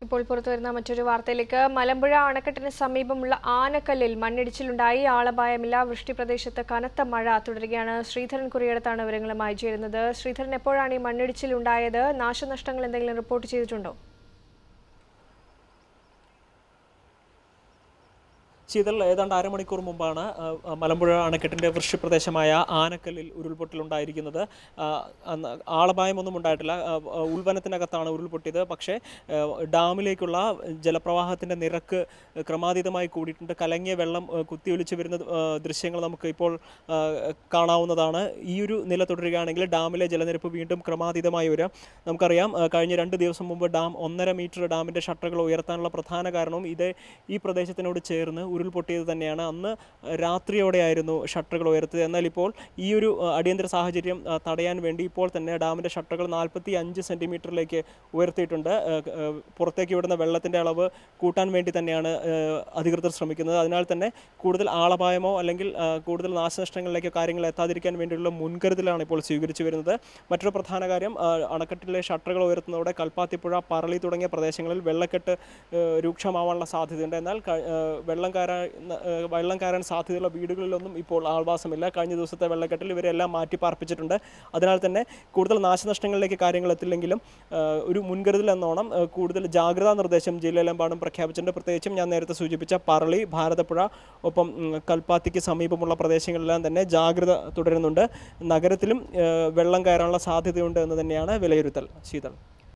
ഇപ്പോൾ പുറത്തുവരുന്ന മറ്റൊരു വാർത്തയിലേക്ക് മലമ്പുഴ അണക്കെട്ടിന് സമീപമുള്ള ആനക്കല്ലിൽ മണ്ണിടിച്ചിലുണ്ടായി ആളപായമില്ല വൃഷ്ടി പ്രദേശത്ത് കനത്ത മഴ തുടരുകയാണ് ശ്രീധരൻ കുറിയടത്താണ് വിവരങ്ങളുമായി ചേരുന്നത് ശ്രീധരൻ എപ്പോഴാണ് ഈ മണ്ണിടിച്ചിലുണ്ടായത് നാശനഷ്ടങ്ങൾ എന്തെങ്കിലും റിപ്പോർട്ട് ചെയ്തിട്ടുണ്ടോ ശീതൾ ഏതാണ്ട് അരമണിക്കൂർ മുമ്പാണ് ആ, ആ, മലമ്പുഴ അണക്കെട്ടിൻ്റെ വൃഷ്ടിപ്രദേശമായ ആനക്കല്ലിൽ ഉരുൾപൊട്ടലുണ്ടായിരിക്കുന്നത് ആ, അന്ന് ആളപായമൊന്നും ഉണ്ടായിട്ടില്ല ആ, ആ, ഉൾവനത്തിനകത്താണ് ഉരുൾപൊട്ടിയത് പക്ഷേ ആ, ഡാമിലേക്കുള്ള ജലപ്രവാഹത്തിൻ്റെ നിരക്ക് ക്രമാതീതമായി കൂടിയിട്ടുണ്ട് കലങ്ങിയ വെള്ളം ആ, കുത്തിയൊലിച്ച് വരുന്ന ആ, ദൃശ്യങ്ങൾ നമുക്ക് ഇപ്പോൾ ആ, കാണാവുന്നതാണ് ഈ ഒരു നില തുടരുകയാണെങ്കിൽ ഡാമിലെ ജലനിരപ്പ് വീണ്ടും ക്രമാതീതമായി വരാം നമുക്കറിയാം ആ, കഴിഞ്ഞ രണ്ട് ദിവസം മുമ്പ് ഡാം ഒന്നര മീറ്റർ ഡാമിൻ്റെ ഷട്ടറുകൾ ഉയർത്താനുള്ള പ്രധാന കാരണവും ഇത് ഈ പ്രദേശത്തിനോട് ചേർന്ന് ഉരുൾപൊട്ടിയത് തന്നെയാണ് അന്ന് രാത്രിയോടെയായിരുന്നു ഷട്ടറുകൾ ഉയർത്തിയത് എന്നാൽ ഇപ്പോൾ ഈ ഒരു ആ, അടിയന്തര സാഹചര്യം ആ, തടയാൻ വേണ്ടി ഇപ്പോൾ തന്നെ ഡാമിൻ്റെ ഷട്ടറുകൾ നാൽപ്പത്തി അഞ്ച് സെൻറ്റിമീറ്ററിലേക്ക് ഉയർത്തിയിട്ടുണ്ട് ആ, ആ, പുറത്തേക്ക് വിടുന്ന വെള്ളത്തിൻ്റെ അളവ് കൂട്ടാൻ വേണ്ടി തന്നെയാണ് ആ, അധികൃതർ ശ്രമിക്കുന്നത് അതിനാൽ തന്നെ കൂടുതൽ ആളപായമോ അല്ലെങ്കിൽ ആ, കൂടുതൽ നാശനഷ്ടങ്ങളിലേക്കോ കാര്യങ്ങൾ എത്താതിരിക്കാൻ വേണ്ടിയുള്ള മുൻകരുതലാണ് ഇപ്പോൾ സ്വീകരിച്ചു വരുന്നത് മറ്റൊരു പ്രധാന കാര്യം ആ, അണക്കെട്ടിലെ ഷട്ടറുകൾ ഉയർത്തുന്നതോടെ കൽപ്പാത്തിപ്പുഴ പറളി തുടങ്ങിയ പ്രദേശങ്ങളിൽ വെള്ളക്കെട്ട് ആ, രൂക്ഷമാവാനുള്ള സാധ്യതയുണ്ട് എന്നാൽ ക- ആ, വെള്ളം കയറാൻ ആ, വെള്ളം കയറാൻ സാധ്യതയുള്ള വീടുകളിലൊന്നും ഇപ്പോൾ ആൾവാസമില്ല കഴിഞ്ഞ ദിവസത്തെ വെള്ളക്കെട്ടിൽ ഇവരെല്ലാം മാറ്റി പാർപ്പിച്ചിട്ടുണ്ട് അതിനാൽ തന്നെ കൂടുതൽ നാശനഷ്ടങ്ങളിലേക്ക് കാര്യങ്ങൾ എത്തില്ലെങ്കിലും ആ, ഒരു മുൻകരുതൽ എന്നോണം ആ, കൂടുതൽ ജാഗ്രതാ നിർദ്ദേശം ജില്ലയിലെമ്പാടും പ്രഖ്യാപിച്ചിട്ടുണ്ട് പ്രത്യേകിച്ചും ഞാൻ നേരത്തെ സൂചിപ്പിച്ച പറളി ഭാരതപ്പുഴ ഒപ്പം ഉം, കൽപ്പാത്തിക്ക് സമീപമുള്ള പ്രദേശങ്ങളിലെല്ലാം തന്നെ ജാഗ്രത തുടരുന്നുണ്ട് നഗരത്തിലും ആ, വെള്ളം കയറാനുള്ള സാധ്യതയുണ്ട് എന്ന് തന്നെയാണ് വിലയിരുത്തൽ ശീതൾ